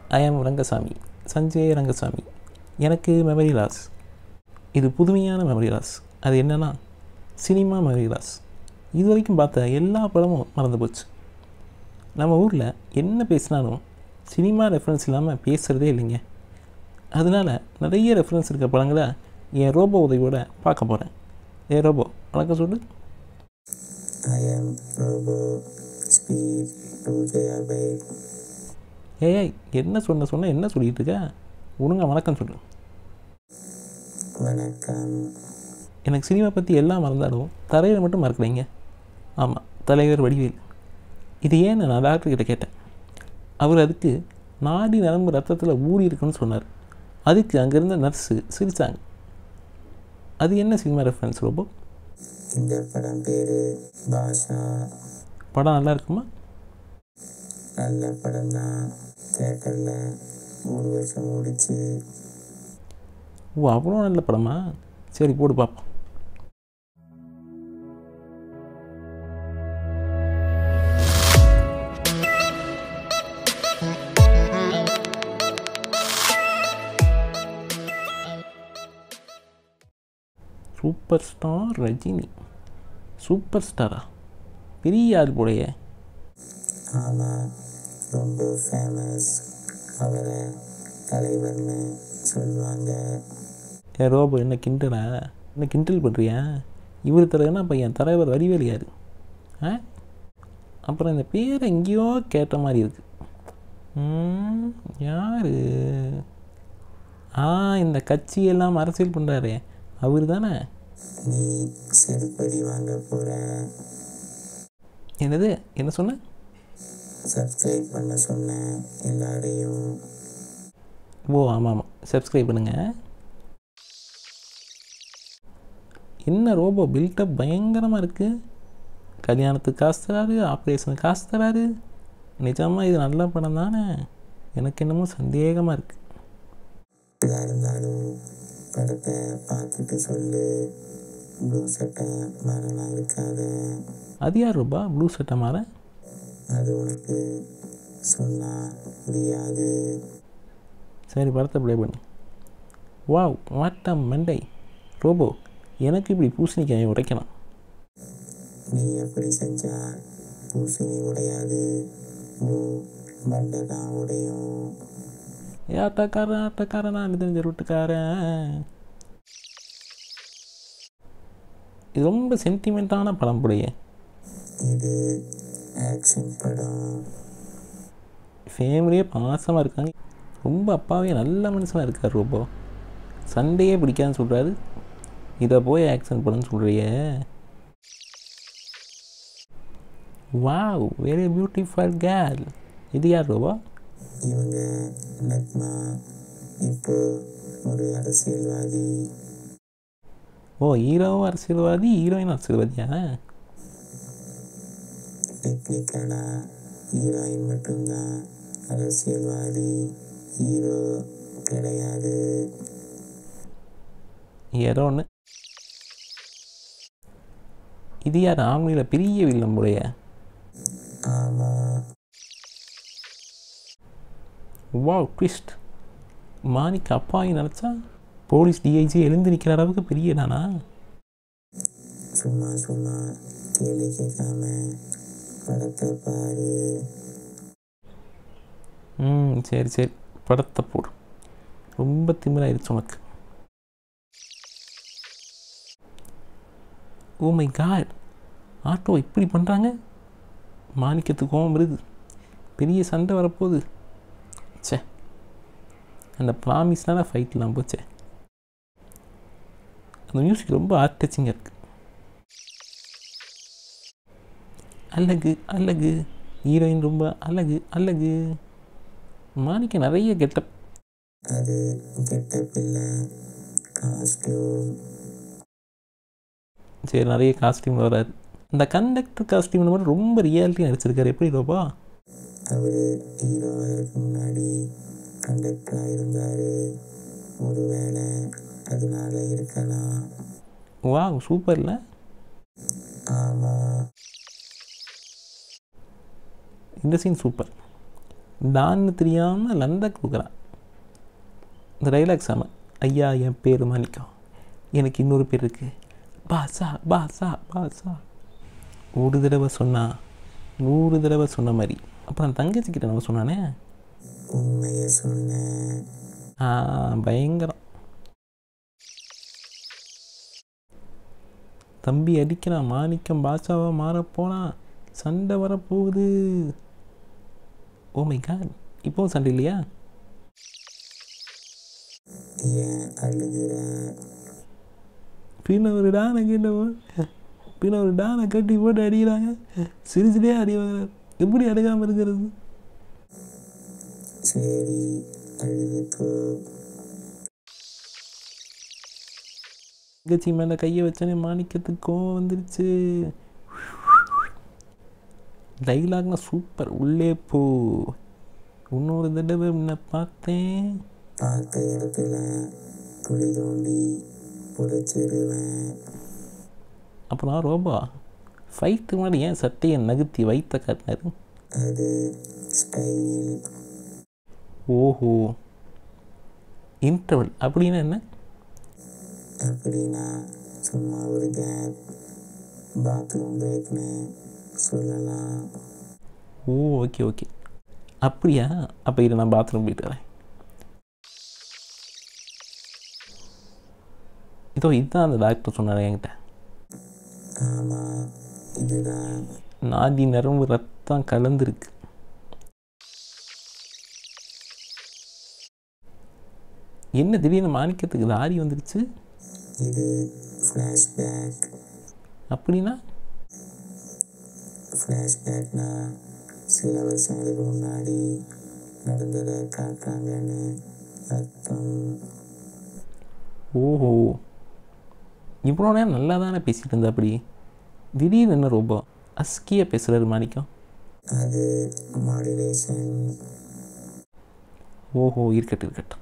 ஐ ஆம் ரங்கசாமி சஞ்சய் ரங்கசாமி எனக்கு memory loss இது புதுமையான மெமரி லாஸ் அது என்னென்னா சினிமா மெமரி லாஸ் இது வரைக்கும் பார்த்த எல்லா படமும் மறந்து போச்சு நம்ம ஊரில் என்ன பேசினாலும் சினிமா ரெஃபரன்ஸ் இல்லாமல் பேசுகிறதே இல்லைங்க அதனால் நிறைய ரெஃபரன்ஸ் இருக்க படங்களை என் ரோபோ உதவியோட பார்க்க போகிறேன் ஏ ரோபோ வணக்கம் சொல்லு I am Robo Speed 2 ஏய் என்ன சொன்ன சொன்ன என்ன சொல்லிட்டு இருக்க ஒழுங்கா வணக்கம் சொல்லு வணக்கம் எனக்கு சினிமா பற்றி எல்லாம் மறந்தாலும் தலைவர் மட்டும் மறக்கலைங்க ஆமாம் தலைவர் வடிவேல் இது ஏன் நான் டாக்டர்கிட்ட கேட்டேன் அவர் அதுக்கு நாடி நரம்பு ரத்தத்தில் ஊறி இருக்குன்னு சொன்னார் அதுக்கு அங்கேருந்த நர்ஸு சிரித்தாங்க அது என்ன சினிமா ரெஃபரன்ஸ் ரொம்ப இந்த படம் பேர் பாஷா படம் நல்லா இருக்குமா நல்ல படம் தான் தேட்டரில் மூணு வருஷம் முடிச்சு ஓ அவ்வளோ நல்ல படமா சரி போடு பார்ப்போம் சூப்பர் ஸ்டார் ரஜினி சூப்பர் ஸ்டாரா பெரிய ஆள் போலையே ஆமாம் ரொம்ப ஃபேமஸ் அவரை தலைவர்னு சொல்லுவாங்க ஏ ரோபோ என்ன கிண்டலா என்ன கிண்டல் பண்ணுறியா இவர் தலைவனா அப்போ என் தலைவர் வடிவேலு யார் ஆ அப்புறம் இந்த பேரை எங்கேயோ கேட்ட மாதிரி இருக்கு ம், யாரு ஆ இந்த கட்சியெல்லாம் அரசியல் பண்ணுறாரே அவர் தானே நீ செருப்படி வாங்க போகிற என்னது என்ன சொன்ன சப்ஸ்கிரைப் பண்ண சொன்ன எல்லாரையும் ஓ ஆமாம் ஆமாம் சப்ஸ்கிரைப் பண்ணுங்கள் என்ன ரோபோ பில்டப் பயங்கரமாக இருக்குது கல்யாணத்துக்கு காசு தராரு ஆப்ரேஷனுக்கு காசு தராரு நிஜமாக இது நல்ல படம் தானே எனக்கு என்னமோ சந்தேகமாக இருக்குது எதாக இருந்தாலும் படத்தை பார்த்துட்டு சொல்லு ப்ளூ சட்டை மரலாம் இருக்காத அது யார் ரூபா ப்ளூ சட்டை மாற அது உனக்கு சொன்னால் புரியாது சரி படத்தை ப்ளே பண்ணு வாவ் வாட்டம் மண்டை ரோபோ எனக்கு இப்படி பூசணிக்காயை உடைக்கலாம் நீ எப்படி செஞ்சா பூசணி உடையாது உன் மண்டை தான் உடையும் ஏ ஆட்டக்காரன் ஆட்டக்காரன் நான் தெரிஞ்ச ரொட்டுக்காரன் இது ரொம்ப சென்டிமெண்ட்டான படம் போலையே இது ஆக்ஷன் படம் ஃபேமிலியே பாசமாக இருக்காங்க ரொம்ப அப்பாவே நல்ல மனுஷனாக இருக்கார் ரோபோ சண்டையே பிடிக்காதுன்னு சொல்கிறாரு இதை போய் ஆக்ஷன் படம்னு சொல்கிறியே வாவ் வெரி பியூட்டிஃபுல் கேர்ள் இது யார் ரோபோ இவங்க நக்மா இப்போ ஒரு அரசியல்வாதி ஓ ஹீரோவும் அரசியல்வாதி ஹீரோயின் அரசியல்வாதியா டெக்னிக்கலாக ஹீரோயின் மட்டும்தான் அரசியல்வாதி ஹீரோ கிடையாது ஏதோ ஒன்று இது யார் ஆம்னியில் பெரிய வில்லம் போலையே ஆமாம் வாவ் ட்விஸ்ட் மாணிக்கு அப்பாவி நினச்சா போலீஸ் டிஐஜி எழுந்து நிற்கிற அளவுக்கு பெரிய நானா சும்மா சும்மா கேள்வி கேட்காம படத்தை பாரு ம் சரி சரி படத்தை போடு ரொம்ப திமிராயிருச்சு உனக்கு ஓ மை காட் ஆட்டோ இப்படி பண்ணுறாங்க மாணிக்கத்துக்கு கோவம் வருது பெரிய சண்டை வரப்போகுது ச்சே அந்த ப்ராமிஸ்னால ஃபைட்லாம் போச்சே அந்த மியூசிக் ரொம்ப ஆர்ட் டச்சிங்காக இருக்குது அழகு அழகு ஹீரோயின் ரொம்ப அழகு அழகு மாணிக்க நிறைய கெட்டப் அது கெட்டப் இல்லை காஸ்டியூம் சரி நிறைய காஸ்டியூம் வராது இந்த கண்டக்டர் காஸ்டியூம் மட்டும் ரொம்ப ரியாலிட்டியாக நடிச்சிருக்காரு எப்படி ரோபா அவர் ஹீரோவுக்கு முன்னாடி கண்டக்டராக இருந்தார் ஒருவேளை அதனால இருக்கலாம் வா சூப்பர் இல்லை ஆமாம் இந்த சீன் சூப்பர் டான்னு தெரியாமல் லண்டா கொடுக்குறான் இந்த டைலாக் சாம ஐயா என் பேர் மாணிக்கம் எனக்கு இன்னொரு பேர் இருக்குது பாசா பாசா பாசா ஒரு தடவை சொன்னா நூறு தடவை சொன்ன மாதிரி அப்புறம் தங்கச்சிக்கிட்ட நம்ம சொன்னானே உண்மையை சொன்ன ஆ பயங்கரம் தம்பி அடிக்கிறான் மாணிக்கம் பாஷாவாக மாறப்போனான் சண்டை வரப்போகுது ஓ மை காட் இப்போவும் சண்டை இல்லையா ஏன் அழுகிற பின்ன ஒரு டானை கேட்டவன் பின்ன ஒரு டானை கட்டி போட்டு அடிக்கிறாங்க சிரிச்சிட்டே அடி வாங்குறாரு எப்படி அடங்காமல் இருக்கிறது சரி அழுதுக்கோ தங்கச்சி மேலே கையை வச்சோன்னே மாணிக்கத்துக்கு கோவம் வந்துருச்சு டைலாக்னா சூப்பர் உள்ளே போ இன்னொரு தடவை உன்னை பார்த்தேன் பார்த்த இடத்துல குழி தோண்டி புதைச்சிருவேன் அப்புறம் ரோபா ஃபைட்டு முன்னாடி ஏன் சட்டையை நகர்த்தி வைத்த காட்டினாரு அது ஸ்டைல் ஓஹோ இன்டர்வல் அப்படின்னா என்ன அப்படின்னா சும்மா ஒரு கேப் பாத்ரூம் பிரேக்னு சொல்லலாம் ஓ ஓகே ஓகே அப்படியா அப்போ இதை நான் பாத்ரூம் போயிட்டு வரேன் இதோ இதுதான் அந்த டாக்டர் சொன்னார் என்கிட்ட ஆமாம் இதுதான் நாடி நரம்பு ரத்தம் கலந்துருக்கு என்ன திடீர்னு மாணிக்கத்துக்கு தாரி வந்துருச்சு இது ஃப்ளாஷ்பேக் அப்படின்னா ஃப்ளாஷ்பேக்னா சில வருஷங்களுக்கு முன்னாடி நடந்ததை காட்டுறாங்கன்னு அர்த்தம் ஓஹோ இவ்வளோ நேரம் நல்லா தானே பேசிகிட்டு இருந்தா அப்படி திடீர்னு என்ன ரொம்ப அஸ்கியாக பேசுகிறாரு மாணிக்கம் அது மாடுலேஷன் ஓஹோ இருக்கட்டும் இருக்கட்டும்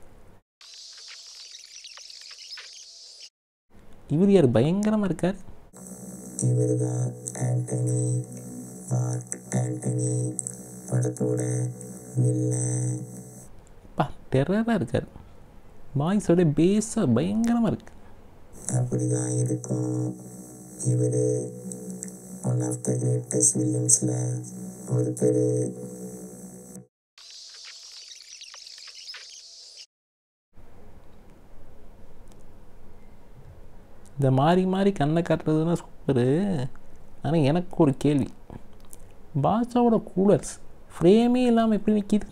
இவர் யார் பயங்கரமாக இருக்கார் இவர் தான் ஆண்டனி மார்க் ஆண்டனி படத்தோட வில்லன் பா டெரராக இருக்கார் வாய்ஸோட பேஸாக பயங்கரமாக இருக்கு அப்படி தான் இருக்கும் இவர் ஒன் ஆஃப் த கிரேட்டஸ்ட் வில்லியம்ஸில் ஒருத்தர் இந்த மாறி மாறி கண்ணை காட்டுறதுனா சூப்பரு ஆனால் எனக்கு ஒரு கேள்வி பாஷாவோட கூலர்ஸ் ஃப்ரேமே இல்லாமல் எப்படி நிற்கிது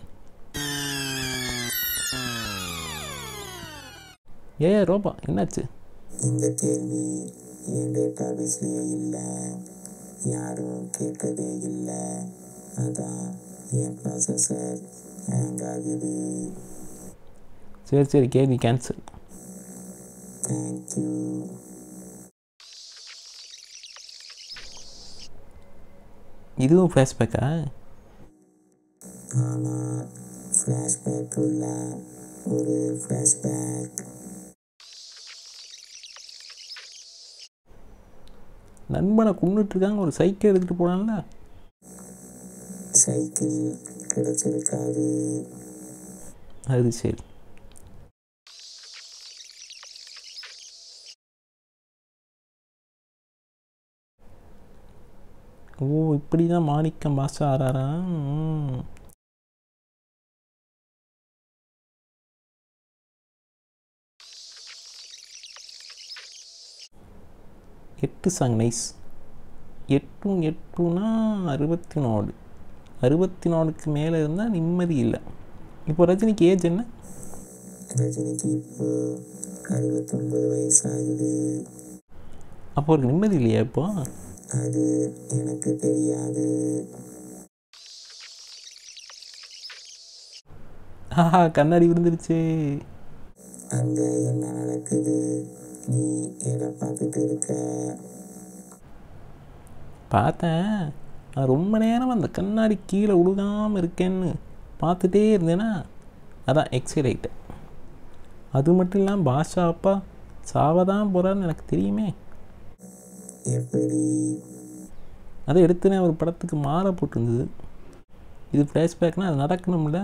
ஏ ரோபா என்னாச்சு இந்த கேள்வி என் டேட்டாபேஸ்லேயே இல்லை யாரும் கேட்டதே இல்லை அதான் என் ப்ராசஸர் ஹேங் ஆகுது சரி சரி கேள்வி கேன்சல் தேங்க்யூ இதுவும் ஃப்ளாஷ்பேக்கா ஆமாம் ஃப்ளாஷ்பேக் உள்ள ஒரு ஃப்ளாஷ்பேக் நண்பனை கொண்டுட்ருக்காங்க ஒரு சைக்கிள் எடுத்துகிட்டு போனான்ல சைக்கிள் கிடச்சிருக்காரு அது சரி ஓ இப்படி தான் மாணிக்கம் பாஷா ஆறாரா ம். எட்டு சாங் நைஸ் எட்டும் எட்டுனா அறுபத்தி நாலு அறுபத்தி நாலுக்கு மேலே இருந்தால் நிம்மதி இல்லை இப்போ ரஜினிக்கு ஏஜ் என்ன ரஜினிக்கு இப்போ அறுபத்தொம்பது வயசாகுது அப்போ அவருக்கு நிம்மதி இல்லையா இப்போ அது எனக்கு தெரியாது ஆஹா கண்ணாடி விழுந்துருச்சு அங்கே என்ன நடக்குது நீ எதை பார்த்துட்டு இருக்க பார்த்தேன் நான் ரொம்ப நேரம் அந்த கண்ணாடி கீழே விழுகாமல் இருக்கேன்னு பார்த்துட்டே இருந்தேன்னா அதான் எக்ஸைட் ஆகிட்டேன் அது மட்டும் இல்லாமல் பாஷா அப்பா சாவதான் போகிறான்னு எனக்கு தெரியுமே எப்படி அதை எடுத்துனே ஒரு படத்துக்கு மாலை போட்டிருந்தது இது ஃப்ளாஷ்பேக்னால் அது நடக்கணும்ல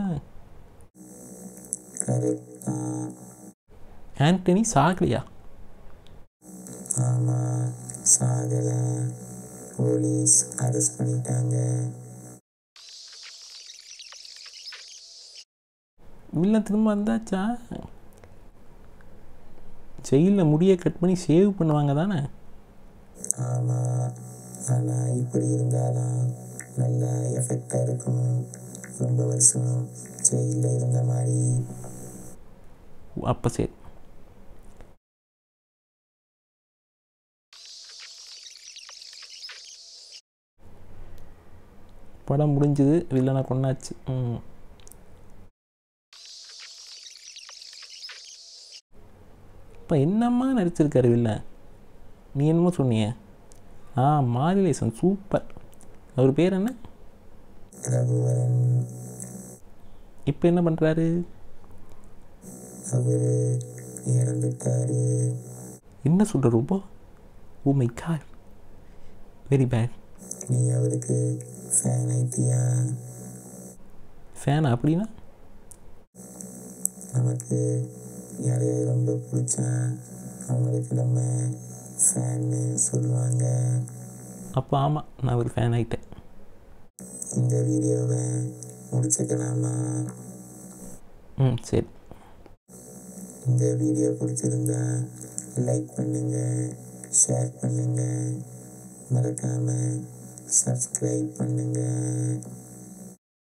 கரெக்ட் தான் ஆண்டனி சாகலையா ஆமாம் சாகலை போலீஸ் அரெஸ்ட் பண்ணிட்டாங்க வில்லன் திரும்ப வந்தாச்சா ஜெயிலில் முடியை கட் பண்ணி சேவ் பண்ணுவாங்க தானே ஆமாம் ஆனால் இப்படி இருந்தால் தான் நல்ல எஃபெக்டாக இருக்கும் ரொம்ப வருஷம் ஜெயிலில் இருந்த மாதிரி அப்போ சரி படம் முடிஞ்சது வில்லனை கொண்டாச்சு ம் இப்போ என்னம்மா நடிச்சிருக்காரு வில்லன் நீ என்னமோ சொன்னியே ஆ மாரிலேசன் சூப்பர் அவர் பேர் என்ன ரகுவரன் இப்போ என்ன பண்ணுறாரு அவர் இறந்துட்டாரு என்ன சொல்கிற ரொம்ப oh my god very bad நீ அவருக்கு ஃபேன் ஆயிட்டியா ஃபேன் அப்படின்னா நமக்கு யாரையாவது ரொம்ப பிடிச்சா அவங்களுக்கு நம்ம ஃபேன்னு சொல்லுவாங்க அப்போ ஆமாம் நான் ஒரு ஃபேன் ஆகிட்டேன் இந்த வீடியோவை முடிச்சுக்கலாமா ம் சரி இந்த வீடியோ பிடிச்சிருந்தா லைக் பண்ணுங்க ஷேர் பண்ணுங்க மறக்காம சப்ஸ்கிரைப் பண்ணுங்க